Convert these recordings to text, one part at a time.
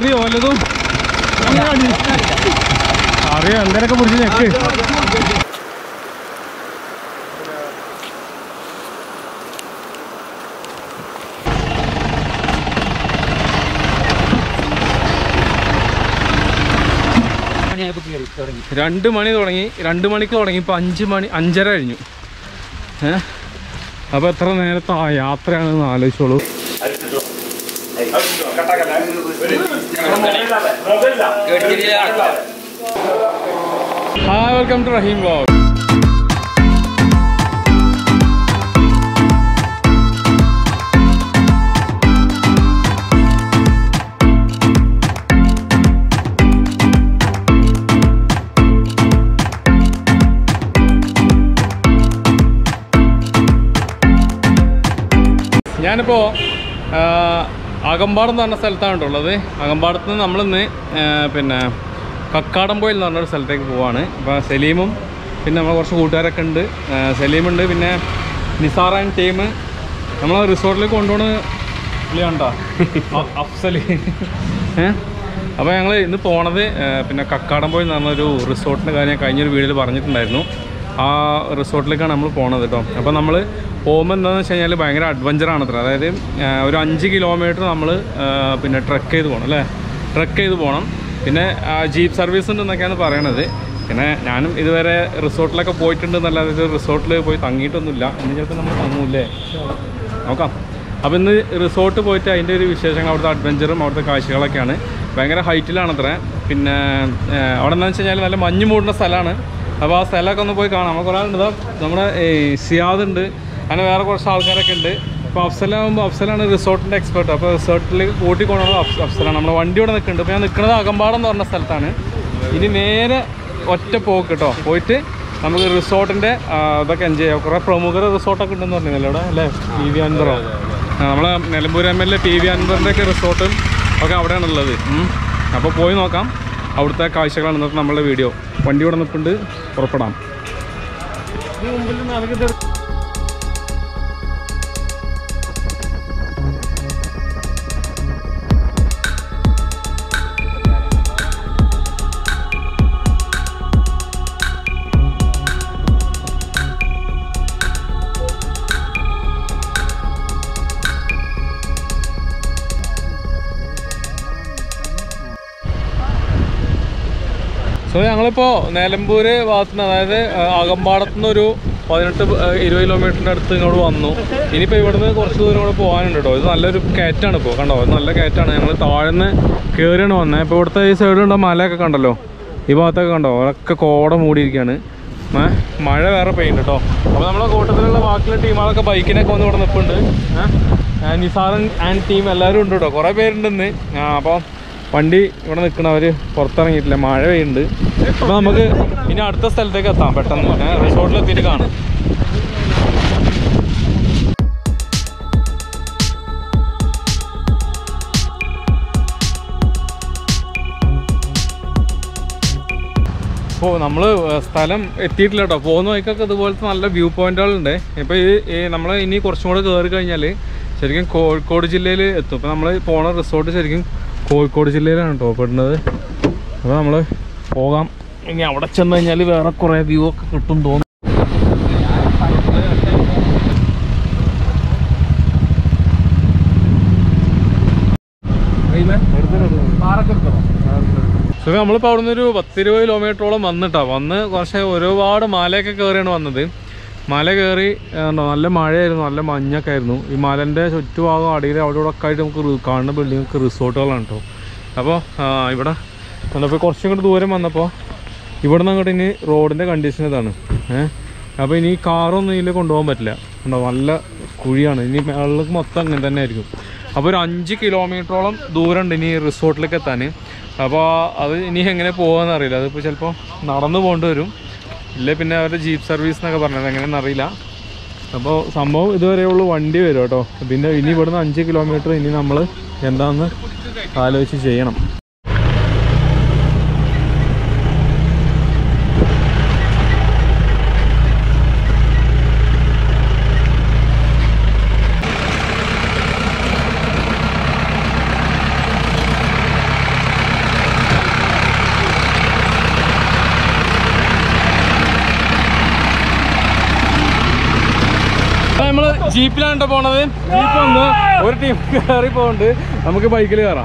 അറിയോ വല്ലതും അറിയോ എന്തേലൊക്കെ പിടിച്ച് ഞെക്ക് മണിയായപ്പോൾ കയറി തുടങ്ങി രണ്ട് മണി തുടങ്ങി രണ്ട് മണിക്ക് തുടങ്ങി ഇപ്പൊ അഞ്ച് മണി അഞ്ചര കഴിഞ്ഞു ഏ അപ്പൊ എത്ര നേരത്തെ ആ യാത്രയാണെന്ന് ആലോചിച്ചോളൂ hi welcome to Raheem vlog ഞാനിപ്പോ ആ, അകമ്പാടം എന്ന് പറഞ്ഞ സ്ഥലത്താണ് ട്ടോ ഉള്ളത് അകമ്പാടത്ത് നിന്ന് നമ്മളിന്ന് ആ, പിന്നെ കക്കാടംപോയിൽ എന്ന് പറഞ്ഞൊരു സ്ഥലത്തേക്ക് പോവാണ് അപ്പോൾ സലീമും പിന്നെ നമ്മളെ കുറച്ച് കൂട്ടുകാരൊക്കെ ഉണ്ട് ആ, സലീമുണ്ട് പിന്നെ നിസാർ ആൻഡ് ടീം നമ്മളെ റിസോർട്ടിലേക്ക് കൊണ്ടുപോണ് പുള്ളിയാണ്ടോ അഫ്സൽ ഏ അപ്പോൾ ഞങ്ങൾ ഇന്ന് പോണത് ആ, പിന്നെ കക്കാടംപോയിൽ എന്ന് പറഞ്ഞൊരു റിസോർട്ടിൻ്റെ കാര്യം ഞാൻ കഴിഞ്ഞൊരു വീഡിയോയിൽ പറഞ്ഞിട്ടുണ്ടായിരുന്നു ആ റിസോർട്ടിലേക്കാണ് നമ്മൾ പോണത് കേട്ടോ അപ്പോൾ നമ്മൾ പോകുമ്പോൾ എന്താണെന്ന് വെച്ച് കഴിഞ്ഞാൽ ഭയങ്കര അഡ്വഞ്ചറാണ് അത്ര അതായത് ആ, ഒരു അഞ്ച് കിലോമീറ്റർ നമ്മൾ പിന്നെ ട്രക്ക് ചെയ്ത് പോകണം അല്ലേ ട്രക്ക് ചെയ്ത് പോകണം പിന്നെ ജീപ്പ് സർവീസ് ഉണ്ട് എന്നൊക്കെയാണ് പറയണത് പിന്നെ ഞാനും ഇതുവരെ റിസോർട്ടിലൊക്കെ പോയിട്ടുണ്ട് എന്നല്ലാതെ ഇത് റിസോർട്ടിൽ പോയി തങ്ങിയിട്ടൊന്നുമില്ല ഇന്ന് ചിലപ്പോൾ നമ്മൾ തങ്ങൂല്ലേ നോക്കാം അപ്പോൾ ഇന്ന് റിസോർട്ട് പോയിട്ട് അതിൻ്റെ ഒരു വിശേഷങ്ങൾ അവിടുത്തെ അഡ്വഞ്ചറും അവിടുത്തെ കാഴ്ചകളൊക്കെയാണ് ഭയങ്കര ഹൈറ്റിലാണ് അത്ര പിന്നെ ആ, അവിടെ എന്താണെന്ന് വെച്ച് കഴിഞ്ഞാൽ നല്ല മഞ്ഞ് മൂടുന്ന സ്ഥലമാണ് അപ്പോൾ ആ സ്ഥലമൊക്കെ ഒന്ന് പോയി കാണാം നമുക്ക് കുറേ ഉണ്ട് നമ്മുടെ ഈ സിയാദ് ഉണ്ട് അങ്ങനെ വേറെ കുറച്ച് ആൾക്കാരൊക്കെ ഉണ്ട് അപ്പോൾ അഫ്സലാകുമ്പോൾ അഫ്സലാണ് റിസോർട്ടിൻ്റെ എക്സ്പെർട്ട് അപ്പോൾ റിസോർട്ടിലേക്ക് കൂട്ടിക്കൊണ്ടുള്ളത് അഫ് അഫ്സലാണ് നമ്മുടെ വണ്ടി ഇവിടെ നിൽക്കുന്നുണ്ട് അപ്പോൾ ഞാൻ നിൽക്കുന്നത് അകമ്പാടം എന്ന് പറഞ്ഞ സ്ഥലത്താണ് ഇനി നേരെ ഒറ്റ പോക്ക് കേട്ടോ പോയിട്ട് നമുക്ക് റിസോർട്ടിൻ്റെ ഇതൊക്കെ എൻജോയ് ചെയ്യാം കുറേ പ്രമുഖ റിസോർട്ടൊക്കെ ഉണ്ടെന്ന് പറഞ്ഞില്ലേ ഇവിടെ അല്ലേ പി വി അൻവറോ ആ, നമ്മളെ Nilambur M L A P V അൻവറിൻ്റെ ഒക്കെ റിസോർട്ടും ഒക്കെ അവിടെയാണുള്ളത് ഉം. അപ്പോൾ പോയി നോക്കാം അവിടുത്തെ കാഴ്ചകളാണ് ഇന്നത്തെ നമ്മളുടെ വീഡിയോ വണ്ടി ഇവിടെ നിൽപ്പുണ്ട് പുറപ്പെടാം സോ ഞങ്ങളിപ്പോൾ നിലമ്പൂർ ഭാഗത്ത് നിന്ന് അതായത് ആ, അകമ്പാടത്തു നിന്ന് ഒരു പതിനെട്ട് പ- ആ, ഇരുപത് കിലോമീറ്ററിൻ്റെ അടുത്ത് ഇങ്ങോട്ട് വന്നു ഇനിയിപ്പോൾ ഇവിടുന്ന് കുറച്ച് ദൂരം കൂടെ പോകാനുണ്ട് കേട്ടോ ഇത് നല്ലൊരു കയറ്റാണ് ഇപ്പോൾ കണ്ടോ ഇത് നല്ല കയറ്റാണ് ഞങ്ങൾ താഴ്ന്ന് കയറിയാണ് വന്നത് ഇപ്പോൾ ഇവിടുത്തെ ഈ സൈഡിലുണ്ട മലയൊക്കെ കണ്ടല്ലോ ഈ ഭാഗത്തൊക്കെ കണ്ടോ അതൊക്കെ കോട മൂടിയിരിക്കുകയാണ് ഏ മഴ വേറെ പെയ്യുന്നുണ്ട് കേട്ടോ അപ്പോൾ നമ്മളെ കൂട്ടത്തിലുള്ള ബാക്കിയുള്ള ടീമുകളൊക്കെ ബൈക്കിനൊക്കെ വന്ന് ഇവിടെ നിൽപ്പുണ്ട് ഏഹ് നിസാറൻ ആൻഡ് ടീം എല്ലാവരും ഉണ്ട് കേട്ടോ കുറേ പേരുണ്ടെന്ന് ആ അപ്പോൾ വണ്ടി ഇവിടെ നിൽക്കണവർ പുറത്തിറങ്ങിയിട്ടില്ല മഴ പെയ്യുന്നുണ്ട് അപ്പോൾ നമുക്ക് ഇനി അടുത്ത സ്ഥലത്തേക്ക് എത്താം പെട്ടെന്ന് ഏ, റിസോർട്ടിൽ എത്തിയിട്ട് കാണാം അപ്പോൾ നമ്മൾ സ്ഥലം എത്തിയിട്ടില്ല കേട്ടോ പോകുന്ന വഴിക്കൊക്കെ ഇതുപോലത്തെ നല്ല വ്യൂ പോയിന്റുകളുണ്ട് ഇപ്പോൾ ഈ ഈ നമ്മൾ ഇനി കുറച്ചും കൂടെ കയറി കഴിഞ്ഞാൽ ശരിക്കും കോഴിക്കോട് ജില്ലയിൽ എത്തും ഇപ്പോൾ നമ്മൾ പോണ റിസോർട്ട് ശരിക്കും കോഴിക്കോട് ജില്ലയിലാണ് കേട്ടോ പെടുന്നത് അപ്പോൾ നമ്മൾ പോകാം ഇനി അവിടെ ചെന്ന് കഴിഞ്ഞാൽ വേറെ കുറേ വ്യൂ ഒക്കെ കിട്ടും തോന്നുന്നു സുഖം നമ്മളിപ്പോൾ അവിടെ നിന്ന് ഒരു പത്തിരുപത് കിലോമീറ്ററോളം വന്നിട്ടാ വന്ന് കുറച്ച് ഒരുപാട് മലയൊക്കെ കയറിയാണ് വന്നത് മല കയറി ഉണ്ടോ നല്ല മഴയായിരുന്നു നല്ല മഞ്ഞൊക്കെ ആയിരുന്നു ഈ മലൻ്റെ ചുറ്റുഭാഗം അടിയിൽ അവിടെ ഇവിടെ ഒക്കെ ആയിട്ട് നമുക്ക് റി- കാണുന്ന ബിൽഡിങ്ങൊക്കെ റിസോർട്ടുകളാണ് കേട്ടോ അപ്പോൾ ഇവിടെ ഇപ്പോൾ കുറച്ചും കൂടി ദൂരം വന്നപ്പോൾ ഇവിടെ നിന്ന് അങ്ങോട്ട് ഇനി റോഡിൻ്റെ കണ്ടീഷൻ ഇതാണ് ഏഹ് അപ്പോൾ ഇനി കാറൊന്നും ഇതിൽ കൊണ്ടുപോകാൻ പറ്റില്ല ഉണ്ടോ നല്ല കുഴിയാണ് ഇനി മേളിലേക്ക് മൊത്തം അങ്ങനെ തന്നെ ആയിരിക്കും അപ്പോൾ ഒരു അഞ്ച് കിലോമീറ്ററോളം ദൂരമുണ്ട് ഇനി റിസോർട്ടിലേക്ക് എത്താൻ അപ്പോൾ അത് ഇനി എങ്ങനെ പോകാമെന്ന് അറിയില്ല അതിപ്പോൾ ചിലപ്പോൾ നടന്നു പോകേണ്ടി വരും ഇല്ല പിന്നെ അവരുടെ ജീപ്പ് സർവീസ് എന്നൊക്കെ പറഞ്ഞത് എങ്ങനെയാണെന്ന് അറിയില്ല അപ്പോൾ സംഭവം ഇതുവരെയുള്ള വണ്ടി വരും കേട്ടോ പിന്നെ ഇനി ഇവിടുന്ന് അഞ്ച് കിലോമീറ്റർ ഇനി നമ്മൾ എന്താണെന്ന് ആലോചിച്ച് ചെയ്യണം നമ്മള് ജീപ്പിലാണ് കേട്ടോ പോണത് ജീപ്പ് വന്ന് ഒരു ടീം കയറി പോകുന്നുണ്ട് നമുക്ക് ബൈക്കിൽ കയറാം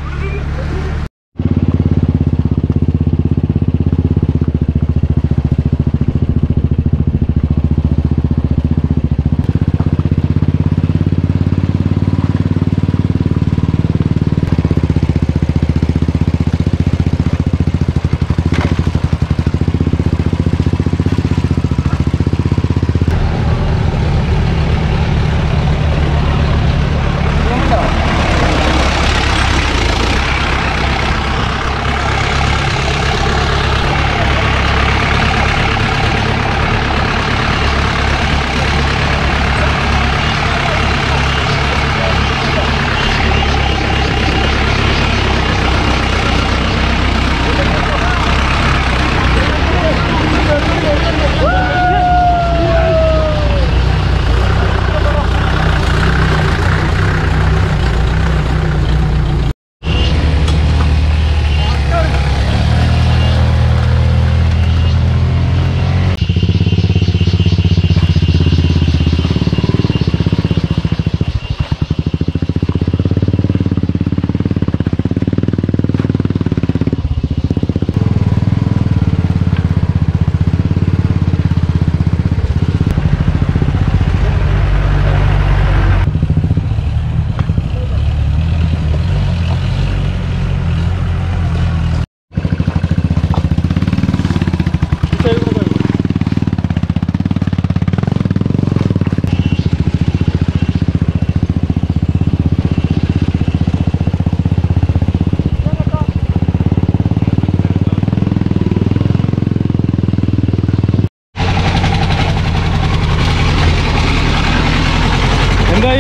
എന്തായി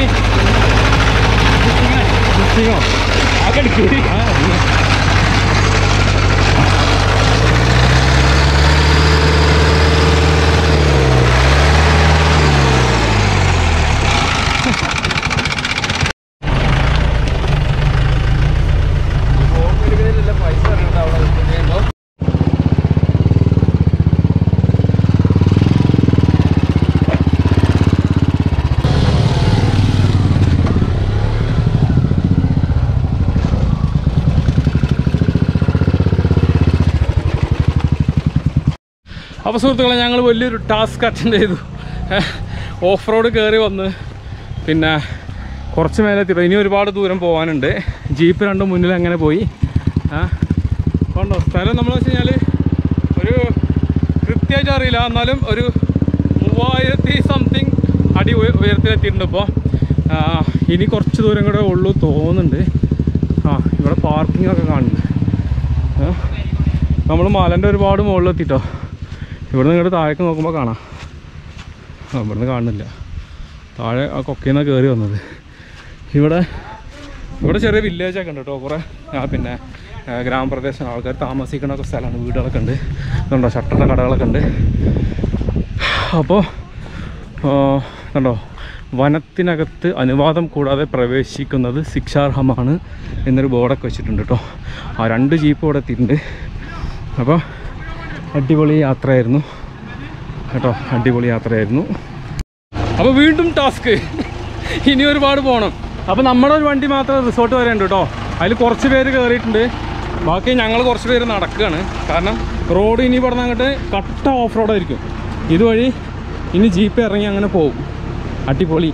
ബുക്കിങ്ങോ? ആ, ഇല്ല. അപ്പോൾ സുഹൃത്തുക്കളെ ഞങ്ങൾ വലിയൊരു ടാസ്ക് അറ്റൻഡ് ചെയ്തു ഓഫ് റോഡ് കയറി വന്ന് പിന്നെ കുറച്ച് മേലെ എത്തിയപ്പോൾ ഇനി ഒരുപാട് ദൂരം പോകാനുണ്ട് ജീപ്പ് രണ്ടും മുന്നിൽ അങ്ങനെ പോയി ആ കണ്ടോ സ്ഥലം നമ്മൾ വെച്ച് കഴിഞ്ഞാൽ ഒരു കൃത്യമായിട്ട് അറിയില്ല എന്നാലും ഒരു മൂവായിരത്തി സംതിങ് അടി ഉയ- ഉയരത്തിലെത്തിയിട്ടുണ്ട് ഇപ്പോൾ ഇനി കുറച്ച് ദൂരം കൂടെ ഉള്ളൂ തോന്നുന്നുണ്ട് ആ ഇവിടെ പാർക്കിംഗ് ഒക്കെ കാണുന്നുണ്ട് നമ്മൾ മലൻ്റെ ഒരുപാട് മുകളിലെത്തിട്ടോ ഇവിടെ നിന്ന് താഴേക്ക് നോക്കുമ്പോൾ കാണാം ആ ഇവിടുന്ന് കാണുന്നില്ല താഴെ ആ കൊക്കയിൽ നിന്നാണ് കയറി വന്നത് ഇവിടെ ഇവിടെ ചെറിയ വില്ലേജൊക്കെ ഉണ്ട് കേട്ടോ കുറേ ആ പിന്നെ ആ, ഗ്രാമപ്രദേശം ആൾക്കാർ താമസിക്കുന്ന ഒക്കെ സ്ഥലമാണ് വീടുകളൊക്കെ ഉണ്ട് ഇതുണ്ടോ ഷട്ടറിൻ്റെ കടകളൊക്കെ ഉണ്ട് അപ്പോൾ കണ്ടോ വനത്തിനകത്ത് അനുവാദം കൂടാതെ പ്രവേശിക്കുന്നത് ശിക്ഷാർഹമാണ് എന്നൊരു ബോർഡൊക്കെ വെച്ചിട്ടുണ്ട് കേട്ടോ ആ രണ്ട് ജീപ്പ് ഇവിടെ എത്തിയിട്ടുണ്ട് അപ്പോൾ അടിപൊളി യാത്രയായിരുന്നു കേട്ടോ അടിപൊളി യാത്രയായിരുന്നു അപ്പോൾ വീണ്ടും ടാസ്ക് ഇനി ഒരുപാട് പോകണം അപ്പോൾ നമ്മുടെ ഒരു വണ്ടി മാത്രം റിസോർട്ട് വരെ ഉണ്ട് കേട്ടോ അതിൽ കുറച്ച് പേര് കയറിയിട്ടുണ്ട് ബാക്കി ഞങ്ങൾ കുറച്ച് പേര് നടക്കുകയാണ് കാരണം റോഡ് ഇനി ഇവിടെ അങ്ങോട്ട് കട്ട ഓഫ് റോഡായിരിക്കും ഇതുവഴി ഇനി ജീപ്പ് ഇറങ്ങി അങ്ങനെ പോകും അടിപൊളി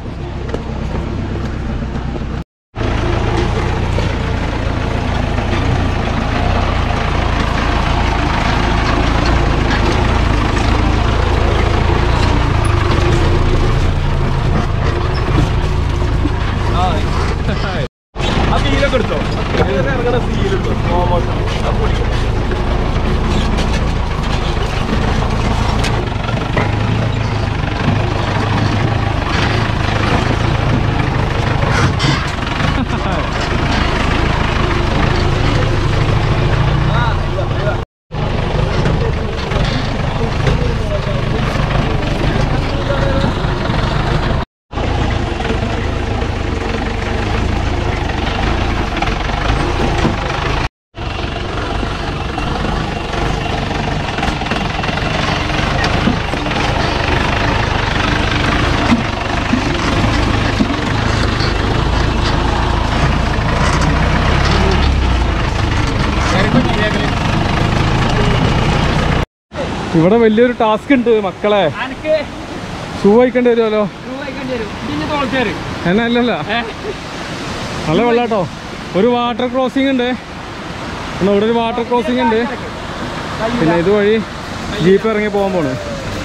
ഇവിടെ വലിയൊരു ടാസ്ക് ഉണ്ട് മക്കളെ അനക്ക് ഷൂ വയ്ക്കേണ്ടി വരുമല്ലോ രൂപ വയ്ക്കേണ്ടി വരും ഇതിന് തോളിച്ചേര് എന്നാ അല്ലല്ല നല്ല വെള്ളാട്ടോ ഒരു വാട്ടർ ക്രോസിംഗ് ഉണ്ട് എന്നാ ഇവിടെ ഒരു വാട്ടർ ക്രോസിംഗ് ഉണ്ട് പിന്നെ ഇതുവഴി ജീപ്പ് ഇറങ്ങി പോകാൻ പോണ്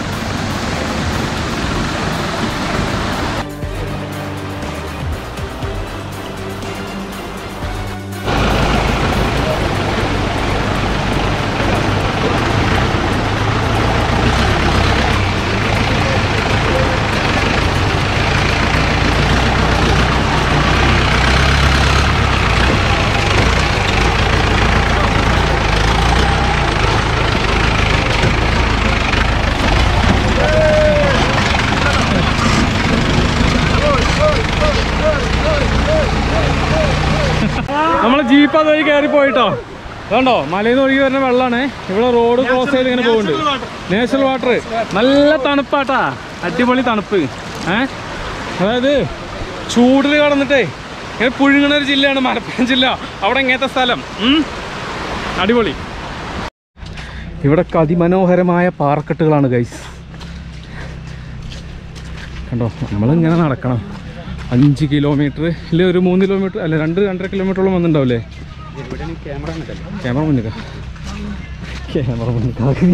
നമ്മളെ ജീപ്പ് അതുവഴി കയറി പോയിട്ടോ അതുകൊണ്ടോ മലയിൽ നിന്ന് ഒഴുകി വരുന്ന വെള്ളമാണ് ഇവിടെ റോഡ് ക്രോസ് ചെയ്ത് ഇങ്ങനെ പോകുന്നുണ്ട് നാച്ചുറൽ വാട്ടർ നല്ല തണുപ്പാട്ടാ അടിപൊളി തണുപ്പ് ഏ അതായത് ചൂടിൽ കടന്നിട്ടേ ഇങ്ങനെ പുഴുങ്ങണ ഒരു ജില്ലയാണ് മലപ്പുറം ജില്ല അവിടെ ഇങ്ങനത്തെ സ്ഥലം ഉം. അടിപൊളി ഇവിടെ അതിമനോഹരമായ പാറക്കെട്ടുകളാണ് ഗൈസ് കണ്ടോ നമ്മളിങ്ങനെ നടക്കണം അഞ്ച് കിലോമീറ്റർ ഇല്ല ഒരു മൂന്ന് കിലോമീറ്റർ അല്ല രണ്ട് രണ്ടര കിലോമീറ്ററോളം വന്നിട്ടുണ്ടാവില്ലേ ക്യാമറ ക്യാമറ മുന്നിക്ക ക്യാമറ മുന്നിക്ക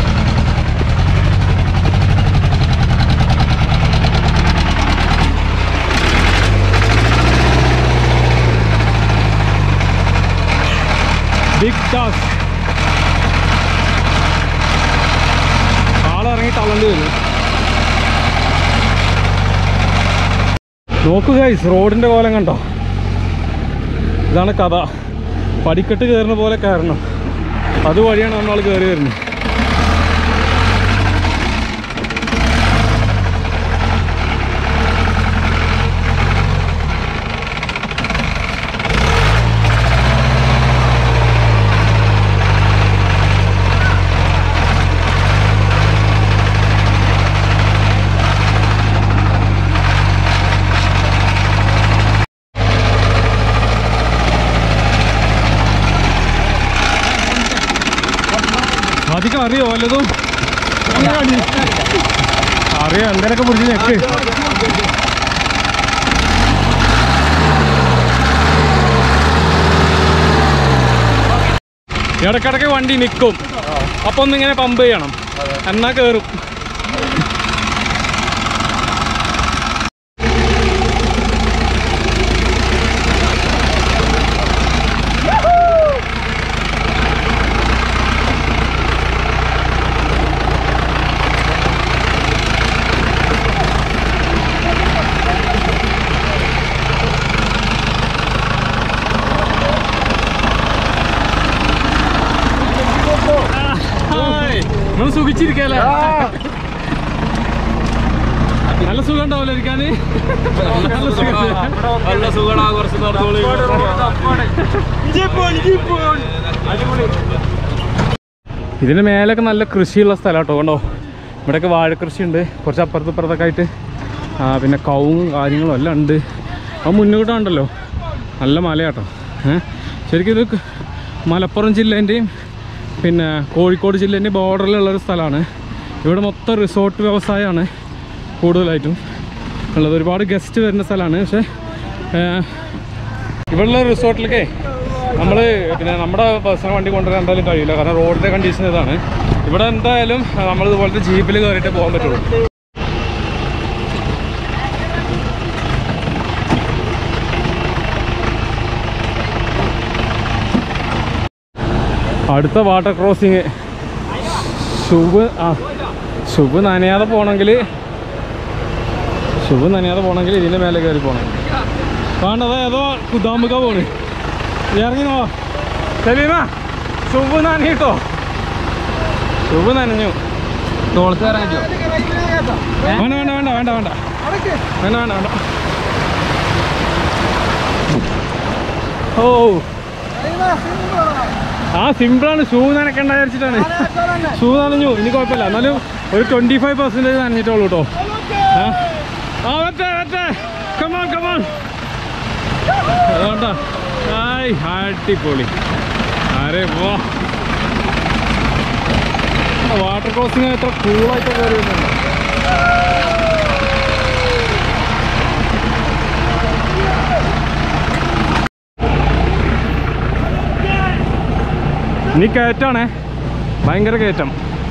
ബിഗ് ടാസ്ക് ആളിറങ്ങി തള്ളേണ്ടി വരും നോക്കു ഗൈസ് റോഡിന്റെ കോലം കണ്ടോ ഇതാണ് കഥ പടിക്കെട്ട് കയറുന്ന പോലെ കയറണം അതുവഴിയാണ് നമ്മൾ കയറി വരുന്നത് അധികം അറിയോ വല്ലതും അറിയാം എന്തെങ്കിലുമൊക്കെ പിടിച്ച് ഞെക്ക് ഇടക്കിടക്ക് വണ്ടി നിൽക്കും അപ്പൊ ഒന്നിങ്ങനെ പമ്പ് ചെയ്യണം എന്നാ കേറും നമ്മൾ സുഖിച്ചിരിക്കല്ലേ നല്ല സുഖം ഉണ്ടാവില്ല ഇരിക്കാന് നല്ല സുഖം നല്ല സുഖമാണ് കുറച്ച് നടത്തോളി ഇതിന് മേലൊക്കെ നല്ല കൃഷിയുള്ള സ്ഥലം കേട്ടോ കണ്ടോ ഇവിടെയൊക്കെ വാഴക്കൃഷി ഉണ്ട് കുറച്ച് അപ്പുറത്ത് ഇപ്പുറത്തൊക്കെ ആയിട്ട് ആ, പിന്നെ കവുങ്ങും കാര്യങ്ങളും എല്ലാം ഉണ്ട് ആ മുന്നോട്ടുണ്ടല്ലോ നല്ല മലയാട്ടോ ഏഹ് ശരിക്കും ഇത് ക- മലപ്പുറം ജില്ലേൻ്റെയും പിന്നെ കോഴിക്കോട് ജില്ലേൻ്റെയും ബോർഡറിലുള്ളൊരു സ്ഥലമാണ് ഇവിടെ മൊത്തം റിസോർട്ട് വ്യവസായമാണ് കൂടുതലായിട്ടും ഉള്ളത് ഒരുപാട് ഗസ്റ്റ് വരുന്ന സ്ഥലമാണ് പക്ഷേ ഏഹ്, ഇവിടെയുള്ള റിസോർട്ടിലേക്കേ നമ്മൾ പിന്നെ നമ്മുടെ പേഴ്സണൽ വണ്ടി കൊണ്ടുവരാൻ എന്തായാലും കഴിയില്ല കാരണം റോഡിൻ്റെ കണ്ടീഷൻ ഇതാണ് ഇവിടെ എന്തായാലും നമ്മൾ ഇതുപോലത്തെ ജീപ്പിൽ കയറിയിട്ട് പോകാൻ പറ്റുള്ളൂ അടുത്ത വാട്ടർ ക്രോസിങ് ശുഭ് ആ ശുഭ് നനയാതെ പോകണമെങ്കിൽ ശുഭ് നനയാതെ പോകണമെങ്കിൽ ഇതിൻ്റെ മേലെ കയറി പോകണം വേണ്ടത് ഏതോ കുതാമുക പോണ് ഇറങ്ങി നോ സലീമ ശുഭ് നനഞ്ഞിട്ടോ ശുഭ് നനഞ്ഞു തോളത്ത് കയറാൻ പറ്റുമോ വേണ്ട വേണ്ട വേണ്ട വേണ്ട വേണ്ട വേണ്ട വേണ്ട വേണ്ട ഓ ആ സിമ്പിളാണ് ഷൂ നനക്കണ്ട വിചാരിച്ചിട്ടാണ് ഷൂ നനഞ്ഞു ഇനി കുഴപ്പമില്ല എന്നാലും ഒരു ട്വന്റി ഫൈവ് പെർസെൻറ്റേജ് നനഞ്ഞിട്ടുള്ളൂ കേട്ടോ ആ ആ വരട്ടെ വരട്ടെ കമാൺ കമാൺ അതുകൊണ്ടാ ആയി അടിപൊളി അരെ വാ വാട്ടർ ക്രോസിങ് എത്ര കൂളായിട്ട് കയറി വരുന്നുണ്ട് ഇനി കയറ്റാണേ ഭയങ്കര കയറ്റം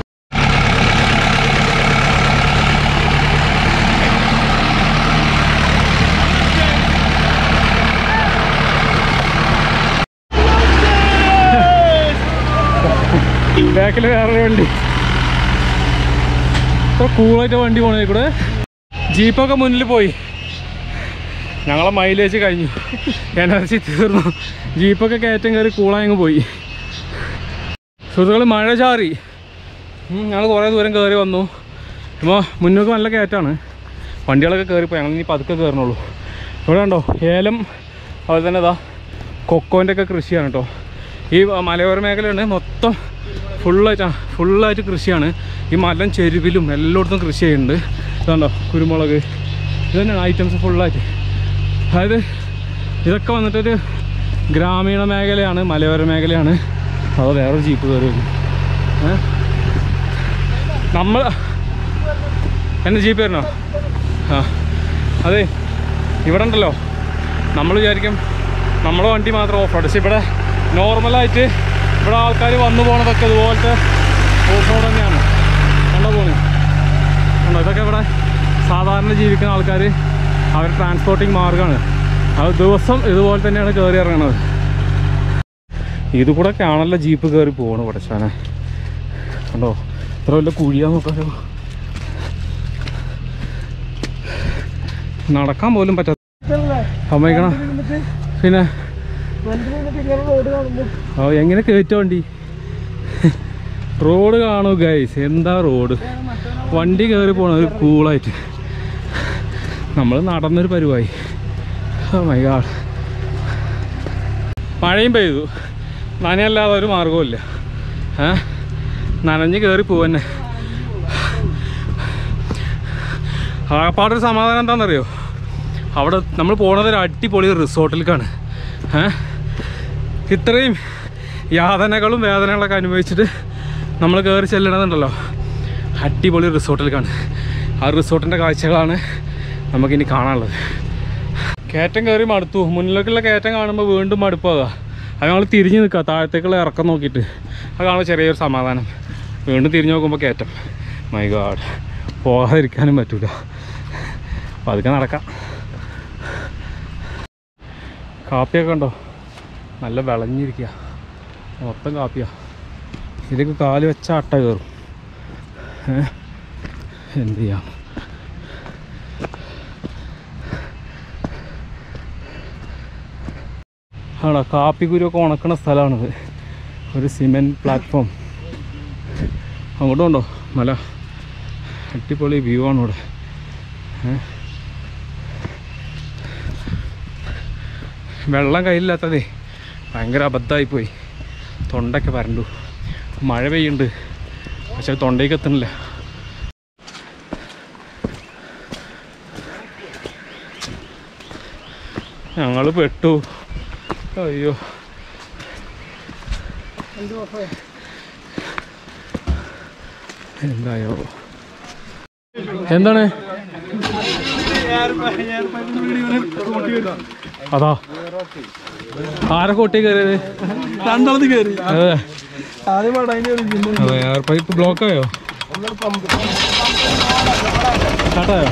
ബാക്കിൽ വേറൊരു വണ്ടി ഇത്ര കൂളായിട്ട് വണ്ടി പോണേ കൂടെ ജീപ്പൊക്കെ മുന്നിൽ പോയി ഞങ്ങളെ മൈലേജ് കഴിഞ്ഞു എനർജി തീർന്നു ജീപ്പൊക്കെ കയറ്റം കയറി കൂളായങ്ങ് പോയി സുഹൃത്തുക്കൾ മഴ ചാറി ഞങ്ങൾ കുറേ ദൂരം കയറി വന്നു ഇപ്പോൾ മുന്നോട്ട് നല്ല കയറ്റാണ് വണ്ടികളൊക്കെ കയറിപ്പോയി ഞങ്ങൾ ഇനി പതുക്കെ കയറണുള്ളൂ ഇവിടെ ഉണ്ടോ ഏലം അതുപോലെ തന്നെ ഇതാ കൊക്കോൻ്റെ ഒക്കെ കൃഷിയാണ് കേട്ടോ ഈ മലയോര മേഖലയാണ് മൊത്തം ഫുള്ളായിട്ട് ഫുള്ളായിട്ട് കൃഷിയാണ് ഈ മലം ചെരുവിലും എല്ലായിടത്തും കൃഷി ചെയ്യുന്നുണ്ട് ഇതുണ്ടോ കുരുമുളക് ഇത് തന്നെയാണ് ഐറ്റംസ് ഫുള്ളായിട്ട് അതായത് ഇതൊക്കെ വന്നിട്ടൊരു ഗ്രാമീണ മേഖലയാണ് മലയോര മേഖലയാണ് അതോ വേറൊരു ജീപ്പ് കയറി വരും ഏ നമ്മൾ എന്നെ ജീപ്പ് വരണോ ആ അതെ ഇവിടെ ഉണ്ടല്ലോ നമ്മൾ വിചാരിക്കും നമ്മളെ വണ്ടി മാത്രം ഓഫ് റോഡ് പക്ഷെ ഇവിടെ നോർമലായിട്ട് ഇവിടെ ആൾക്കാർ വന്നു പോണതൊക്കെ ഇതുപോലത്തെ ഓഫ് റോഡ് തന്നെയാണ് കണ്ടോ പോണേ കണ്ടോ ഇതൊക്കെ ഇവിടെ സാധാരണ ജീവിക്കുന്ന ആൾക്കാർ അവർ ട്രാൻസ്പോർട്ടിങ് മാർഗ്ഗമാണ് അത് ദിവസം ഇതുപോലെ തന്നെയാണ് കയറി ഇറങ്ങണത് ഇത് കൂടെ ആണല്ലോ ജീപ്പ് കയറി പോകണം പടച്ചാനെ കണ്ടോ ഇത്ര വല്ല കുഴിയാ നോക്കാലോ നടക്കാൻ പോലും പറ്റാത്ത അമ്മയ്ക്കണ പിന്നെ ഓ എങ്ങനെ കയറ്റോ വണ്ടി റോഡ് കാണൂ ഗൈസ് എന്താ റോഡ് വണ്ടി കയറി പോണ ഒരു കൂളായിട്ട് നമ്മൾ നടന്നൊരു പരിവായി ഓ മൈ ഗാഡ് മഴയും പെയ്തു നനയല്ലാതെ ഒരു മാർഗവുമില്ല ഏ നനഞ്ഞ് കയറി പോവന്നെ ആകപ്പാടൊരു സമാധാനം എന്താണെന്നറിയോ അവിടെ നമ്മൾ പോണത് ഒരു അടിപൊളി റിസോർട്ടിലേക്കാണ് ഏ ഇത്രയും യാതനകളും വേദനകളൊക്കെ അനുഭവിച്ചിട്ട് നമ്മൾ കയറി ചെല്ലണതുണ്ടല്ലോ അടിപൊളി റിസോർട്ടിലേക്കാണ് ആ റിസോർട്ടിൻ്റെ കാഴ്ചകളാണ് നമുക്കിനി കാണാനുള്ളത് കയറ്റം കയറി മടുത്തു മുന്നിലേക്കുള്ള കയറ്റം കാണുമ്പോൾ വീണ്ടും മടുപ്പാകുക അത് ഞങ്ങൾ തിരിഞ്ഞ് നിൽക്കുക താഴത്തേക്കുള്ള ഇറക്കം നോക്കിയിട്ട് അത് കാണുമ്പോൾ ചെറിയൊരു സമാധാനം വീണ്ടും തിരിഞ്ഞ് നോക്കുമ്പോൾ കയറ്റം മൈ ഗാഡ് പോകാതിരിക്കാനും പറ്റൂല അപ്പോൾ അതൊക്കെ നടക്കാം കാപ്പിയൊക്കെ ഉണ്ടോ നല്ല വിളഞ്ഞിരിക്കുക മൊത്തം കാപ്പിയാ ഇതിലേക്ക് കാല് വെച്ച അട്ട കയറും ഏ? എന്ത് ചെയ്യാം ആണോ കാപ്പിക്കുരുവൊക്കെ ഉണക്കണ സ്ഥലമാണിത് ഒരു സിമെൻറ്റ് പ്ലാറ്റ്ഫോം അങ്ങോട്ടുണ്ടോ മല അടിപൊളി വ്യൂ ആണ് ഇവിടെ ഏ? വെള്ളം കയ്യിലില്ലാത്തതേ ഭയങ്കര അബദ്ധമായിപ്പോയി തൊണ്ടൊക്കെ വരണ്ടു മഴ പെയ്യുന്നുണ്ട് പക്ഷെ തൊണ്ടയ്ക്ക് എത്തണില്ല ഞങ്ങൾ പെട്ടു അയ്യോ എന്തായോ എന്താണ് അതാ ആരെ കോട്ടി കയറിയത് രണ്ടാമത് കയറി അതെ ആദ്യം അതിന്റെ അതെ എയർ പൈപ്പ് ബ്ലോക്ക് ആയോ സ്റ്റാർട്ടായോ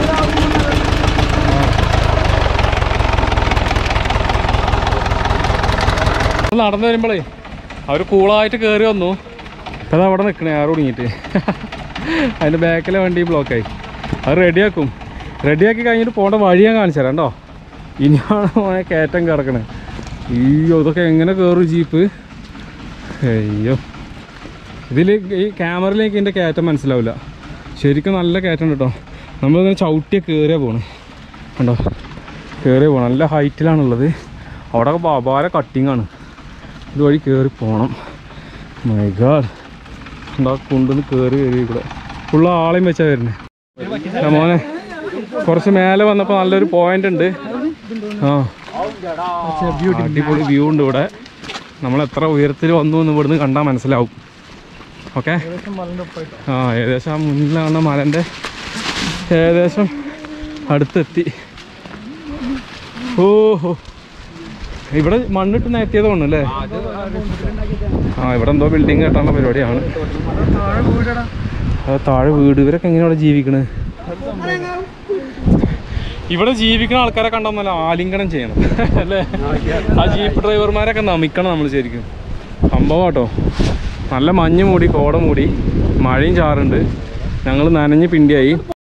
നടന്നു വരുമ്പോഴേ അവർ കൂളായിട്ട് കയറി വന്നു ഇപ്പം അവിടെ നിൽക്കണേ ആറ് തുടങ്ങിയിട്ട് അതിൻ്റെ ബാക്കിലെ വണ്ടി ബ്ലോക്കായി അത് റെഡിയാക്കും റെഡിയാക്കി കഴിഞ്ഞിട്ട് പോകേണ്ട വഴി ഞാൻ കാണിച്ചു തരാം കേട്ടോ ഇനിയാണ് മോനെ കയറ്റം കിടക്കണേ അയ്യോ ഇതൊക്കെ എങ്ങനെ കയറും ജീപ്പ് അയ്യോ ഇതിൽ ഈ ക്യാമറയിലേക്ക് ഇതിൻ്റെ കയറ്റം മനസ്സിലാവില്ല ശരിക്കും നല്ല കയറ്റം കേട്ടോ നമ്മളിങ്ങനെ ചവിട്ടിയ കയറിയാ പോണ് കണ്ടോ കയറിയ പോകണം നല്ല ഹൈറ്റിലാണുള്ളത് അവിടെ അപാര കട്ടിങ് ആണ് ഇതുവഴി കയറി പോകണം മൈ ഗാഡ് എന്താ കൊണ്ടുവന്ന് കയറി കയറി ഇവിടെ ഫുള്ള് ആളെയും വെച്ചാ വരുന്നത് മോനെ കുറച്ച് മേലെ വന്നപ്പോൾ നല്ലൊരു പോയിന്റ് ഉണ്ട് ആ അടിപൊളി വ്യൂ ഉണ്ട് ഇവിടെ നമ്മൾ എത്ര ഉയരത്തിൽ വന്നു എന്ന് ഇവിടുന്ന് കണ്ടാൽ മനസ്സിലാവും ഓക്കെ ആ ഏകദേശം ആ മുന്നിലാണ് മലൻ്റെ ഏകദേശം അടുത്തെത്തി ഓഹോ ഇവിടെ മണ്ണിട്ട് നിരത്തിയത് തോന്നുന്നു അല്ലേ ആ ഇവിടെ എന്തോ ബിൽഡിംഗ് കെട്ടാനുള്ള പരിപാടിയാണ് അത് താഴെ വീട് ഇവരൊക്കെ എങ്ങനെയാണ് ഇവിടെ ജീവിക്കണത് ഇവിടെ ജീവിക്കുന്ന ആൾക്കാരെ കണ്ടാൽ നല്ല ആലിംഗനം ചെയ്യണം അല്ലേ ആ ജീപ്പ് ഡ്രൈവർമാരൊക്കെ നമിക്കണം നമ്മൾ ശരിക്കും സംഭവം കേട്ടോ നല്ല മഞ്ഞ് മൂടി കോട മൂടി മഴയും ചാറുണ്ട് ഞങ്ങൾ നനഞ്ഞ് പിണ്ടിയായി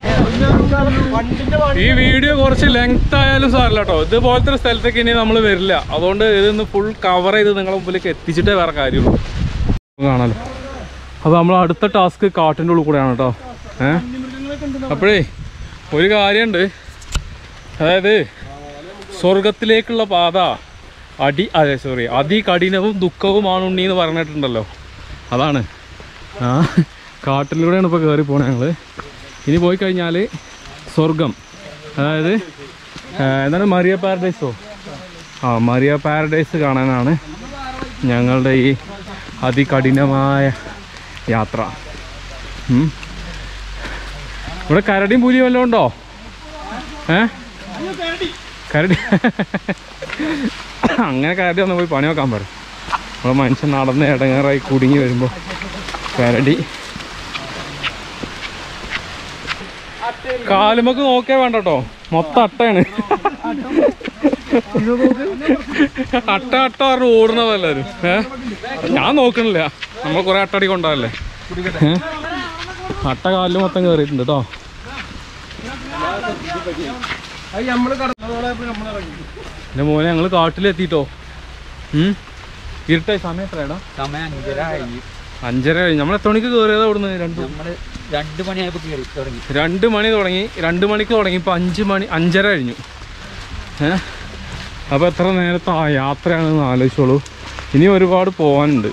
ഈ വീഡിയോ കുറച്ച് ലെങ്ത് ആയാലും സാറില്ല കേട്ടോ ഇതുപോലത്തെ ഒരു സ്ഥലത്തേക്ക് ഇനി നമ്മൾ വരില്ല അതുകൊണ്ട് ഇതൊന്ന് ഫുൾ കവർ ചെയ്ത് നിങ്ങളെ മുമ്പിലേക്ക് എത്തിച്ചിട്ടേ വേറെ കാര്യമുള്ളൂ കാണാലോ അപ്പോൾ നമ്മൾ അടുത്ത ടാസ്ക് കാട്ടിൻ്റെ ഉള്ളിൽ കൂടെയാണ് കേട്ടോ ഏ അപ്പോഴേ ഒരു കാര്യമുണ്ട് അതായത് സ്വർഗത്തിലേക്കുള്ള പാത അടി അതെ സോറി അതികഠിനവും ദുഃഖവുമാണ് ഉണ്ണി എന്ന് പറഞ്ഞിട്ടുണ്ടല്ലോ അതാണ് ആ കാട്ടിലൂടെയാണ് ഇപ്പോൾ കയറി പോണേ ഞങ്ങൾ ഇനി പോയി കഴിഞ്ഞാൽ സ്വർഗം അതായത് ആ, എന്താണ് മറിയ പാരഡൈസോ ആ മറിയ പാരഡൈസ് കാണാനാണ് ഞങ്ങളുടെ ഈ അതികഠിനമായ യാത്ര ഉം. ഇവിടെ കരടിയും പുലിയും വല്ലതും ഉണ്ടോ ഏ കരടി അങ്ങനെ കരടി ഒന്ന് പോയി പണി നോക്കാൻ പറയും നമ്മളെ മനുഷ്യൻ നടന്ന് ഇടങ്ങാറായി കുടുങ്ങി വരുമ്പോൾ കരടി കാലുമൊക്കെ നോക്കിയാ വേണ്ട കേട്ടോ മൊത്തം അട്ടയാണ് അട്ട അട്ട പറഞ്ഞ് ഓടുന്നതല്ലാരും ഏ ഞാൻ നോക്കണില്ല നമ്മൾ കുറെ അട്ടടി കൊണ്ടാവല്ലേ ഏ? അട്ട കാലിൽ മൊത്തം കയറിയിട്ടുണ്ട് കേട്ടോ എൻ്റെ മോനെ ഞങ്ങൾ കാട്ടിലെത്തിട്ടോ ഉം. ഇരുട്ടായി സമയം എത്രയാടാ സമയം അഞ്ചര ആയി അഞ്ചര കഴിഞ്ഞ് നമ്മൾ എത്ര മണിക്ക് കയറിയതാ അവിടുന്ന് രണ്ട് നമ്മള് രണ്ടു മണിയായപ്പോ കയറി തുടങ്ങി രണ്ട് മണി തുടങ്ങി രണ്ട് മണിക്ക് തുടങ്ങി ഇപ്പം അഞ്ച് മണി അഞ്ചര കഴിഞ്ഞു ഏ അപ്പോൾ എത്ര നേരത്തെ ആ യാത്രയാണെന്ന് ആലോചിച്ചോളൂ ഇനി ഒരുപാട് പോകാനുണ്ട്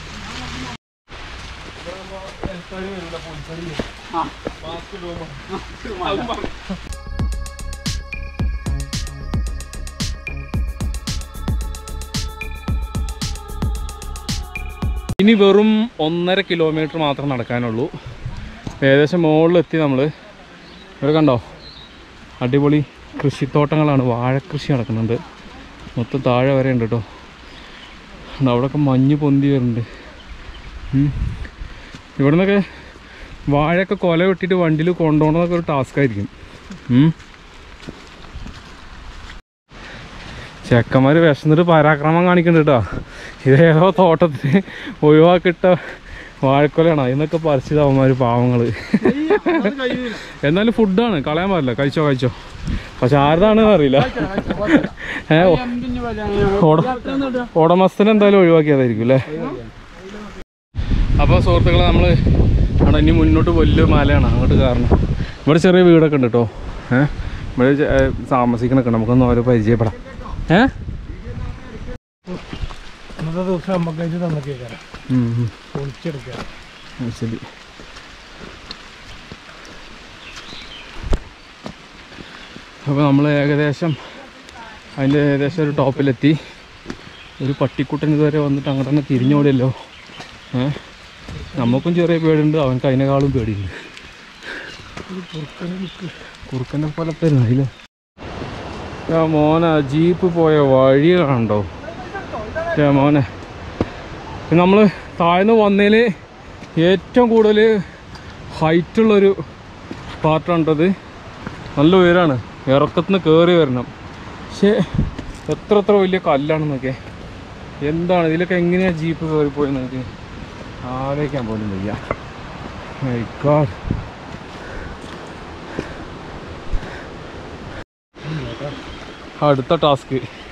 ഇനി വെറും ഒന്നര കിലോമീറ്റർ മാത്രം നടക്കാനുള്ളൂ ഏകദേശം മുകളിലെത്തി നമ്മൾ ഇവിടെ കണ്ടോ അടിപൊളി കൃഷിത്തോട്ടങ്ങളാണ് വാഴക്കൃഷി നടക്കുന്നുണ്ട് മൊത്തം താഴെ വരെ ഉണ്ട് കേട്ടോ കണ്ടോ, അവിടെയൊക്കെ മഞ്ഞ് പൊന്തി വരുന്നുണ്ട് ഉം. ഇവിടെ നിന്നൊക്കെ വാഴയൊക്കെ കൊല വെട്ടിയിട്ട് വണ്ടിയിൽ കൊണ്ടുപോകണമെന്നൊക്കെ ഒരു ടാസ്ക് ആയിരിക്കും ഉം. ചെക്കന്മാർ വിശന്നിട്ട് പരാക്രമം കാണിക്കുന്നുണ്ട് കേട്ടോ ഇതേതോ തോട്ടത്തിന് ഒഴിവാക്കിയിട്ട വാഴക്കൊലയാണ് അതിന്നൊക്കെ പറിച്ചത് അവന്മാർ പാവങ്ങൾ എന്നാലും ഫുഡാണ് കളയാൻ പാടില്ല കഴിച്ചോ കഴിച്ചോ പക്ഷെ ആരുതാണെന്ന് അറിയില്ല ഏ ഉടമസ്ഥൻ എന്തായാലും ഒഴിവാക്കിയതായിരിക്കും അല്ലേ അപ്പോൾ സുഹൃത്തുക്കളെ നമ്മൾ അവിടെ ഇനി മുന്നോട്ട് വലിയ മലയാണ് അങ്ങോട്ട് കാരണം ഇവിടെ ചെറിയ വീടൊക്കെ ഉണ്ട് കേട്ടോ ഏഹ് ഇവിടെ ചെ- ഏ, താമസിക്കണൊക്കെ ഉണ്ട്. നമുക്കൊന്ന് ഓരോ പരിചയപ്പെടാം ഏ ഇന്നത്തെ ദിവസം നമുക്ക് അതിന് തന്നേക്കാം ഉം, ഉം. പൊളിച്ചെടുക്കാം ആ, ശരി അപ്പോൾ നമ്മൾ ഏകദേശം അതിൻ്റെ ഏകദേശം ഒരു ടോപ്പിലെത്തി ഒരു പട്ടിക്കുട്ടൻ ഇതുവരെ വന്നിട്ട് അങ്ങോട്ട് തന്നെ തിരിഞ്ഞോടിയല്ലോ ഏ നമുക്കും ചെറിയ പേടിയുണ്ട് അവൻക്ക് അതിനേക്കാളും പേടിയുണ്ട് കുറുക്കനെ പോലെ തരുന്നില്ല ആ മോനെ ജീപ്പ് പോയ വഴി കണ്ടോ ഏ മോനെ നമ്മൾ താഴ്ന്ന് വന്നതിൽ ഏറ്റവും കൂടുതൽ ഹൈറ്റുള്ളൊരു പാർട്ടാണത് നല്ല ഉയരാണ് ഇറക്കത്തുനിന്ന് കയറി വരണം പക്ഷേ എത്ര എത്ര വലിയ കല്ലാണെന്നൊക്കെ എന്താണ് ഇതിലൊക്കെ എങ്ങനെയാണ് ജീപ്പ് കയറിപ്പോയി നമുക്ക് ആലോചിക്കാൻ പോലും വയ്യ My God. അടുത്ത ടാസ്ക്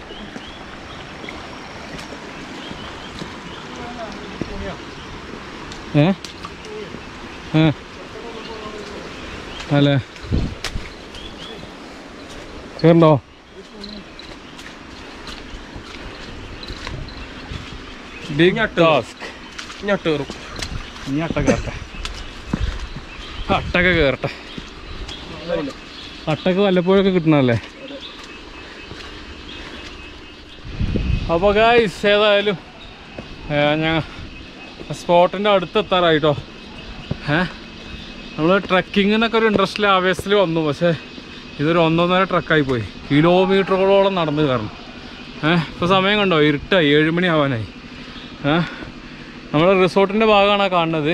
ഏ ഏ അല്ലേ കേറണ്ടോ ബിഗ് ടാസ്ക് ഇങ്ങോട്ട് കയറും ഇനി അട്ട കയറട്ടെ അട്ടൊക്കെ കയറട്ടെ അട്ടക്ക് വല്ലപ്പോഴൊക്കെ കിട്ടണല്ലേ അപ്പോൾ ഗായ്സ് ഏതായാലും ഞാൻ സ്പോട്ടിൻ്റെ അടുത്തെത്താറായിട്ടോ ഏ നമ്മൾ ട്രക്കിങ്ങിനൊക്കെ ഒരു ഇൻട്രസ്റ്റിൽ ആവേശത്തിൽ വന്നു പക്ഷേ ഇതൊരു ഒന്നൊന്നര ട്രക്കായി പോയി കിലോമീറ്ററുകളോളം നടന്ന് കയറണം ഏഹ് ഇപ്പോൾ സമയം കണ്ടോ ഇരുട്ടായി ഏഴ് മണി ആവാനായി ഏഹ് നമ്മുടെ റിസോർട്ടിൻ്റെ ഭാഗമാണ് ആ കാണുന്നത്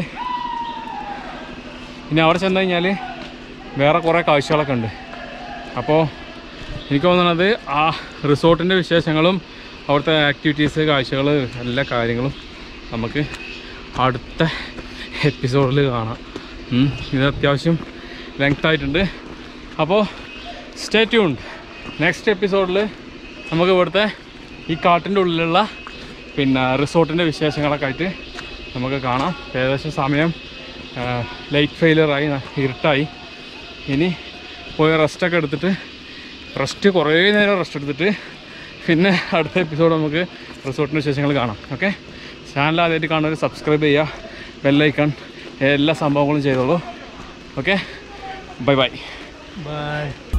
ഇനി അവിടെ ചെന്ന് കഴിഞ്ഞാൽ വേറെ കുറേ കാഴ്ചകളൊക്കെ ഉണ്ട് അപ്പോൾ എനിക്ക് തോന്നുന്നത് ആ റിസോർട്ടിൻ്റെ വിശേഷങ്ങളും അവിടുത്തെ ആക്ടിവിറ്റീസ് കാഴ്ചകൾ എല്ലാ കാര്യങ്ങളും നമുക്ക് അടുത്ത എപ്പിസോഡിൽ കാണാം ഉം. ഇത് അത്യാവശ്യം ലെങ്ത് ആയിട്ടുണ്ട് അപ്പോൾ സ്റ്റേ ട്യൂൺഡ് നെക്സ്റ്റ് എപ്പിസോഡിൽ നമുക്ക് ഇവിടുത്തെ ഈ കാട്ടിൻ്റെ ഉള്ളിലുള്ള പിന്നെ റിസോർട്ടിൻ്റെ വിശേഷങ്ങളൊക്കെ ആയിട്ട് നമുക്ക് കാണാം ഏകദേശം സമയം ലൈറ്റ് ഫെയിലറായി ഇരുട്ടായി ഇനി പോയി റെസ്റ്റൊക്കെ എടുത്തിട്ട് റെസ്റ്റ് കുറേ നേരം റെസ്റ്റ് എടുത്തിട്ട് പിന്നെ അടുത്ത എപ്പിസോഡ് നമുക്ക് റിസോർട്ടിൻ്റെ വിശേഷങ്ങൾ കാണാം ഓക്കെ ചാനൽ ആദ്യമായിട്ട് കാണുന്നവർ സബ്സ്ക്രൈബ് ചെയ്യുക ബെല്ലൈക്കൺ എല്ലാ സംഭവങ്ങളും ചെയ്തോളൂ ഓക്കെ ബൈ ബൈ ബൈ